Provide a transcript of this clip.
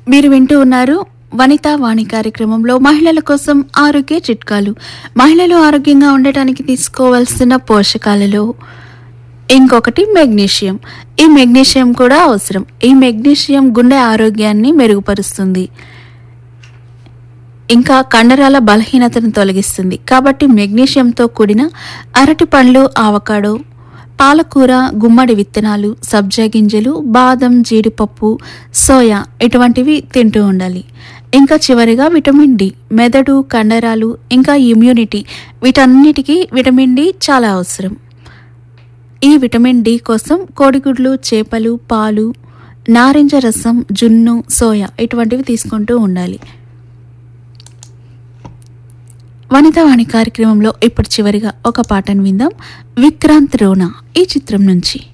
మీరు వింటూ ఉన్నారు వనితా వాణి కార్యక్రమంలో మహిళల కోసం ఆరోగ్య చిట్కాలు మహిళలు ఆరోగ్యంగా ఉండటానికి తీసుకోవాల్సిన పోషకాలలో ఇంకొకటి మెగ్నీషియం ఈ మెగ్నీషియం కూడా అవసరం ఈ మెగ్నీషియం గుండె ఆరోగ్యాన్ని మెరుగుపరుస్తుంది ఇంకా కండరాల బలహీనతను తొలగిస్తుంది కాబట్టి మెగ్నీషియంతో కూడిన అరటి పండ్లు ఆవకాడో పాలకూర గుమ్మడి విత్తనాలు సబ్జా గింజలు బాదం జీడిపప్పు సోయా ఇటువంటివి తింటూ ఉండాలి ఇంకా చివరిగా విటమిన్ డి మెదడు కండరాలు ఇంకా ఇమ్యూనిటీ వీటన్నిటికీ విటమిన్ డి చాలా అవసరం ఈ విటమిన్ డి కోసం కోడిగుడ్లు చేపలు పాలు నారింజ రసం జున్ను సోయా ఇటువంటివి తీసుకుంటూ ఉండాలి వనితావాణి కార్యక్రమంలో ఇప్పుడు చివరిగా ఒక పాటను విందాం విక్రాంత్ రోనా ఈ చిత్రం నుంచి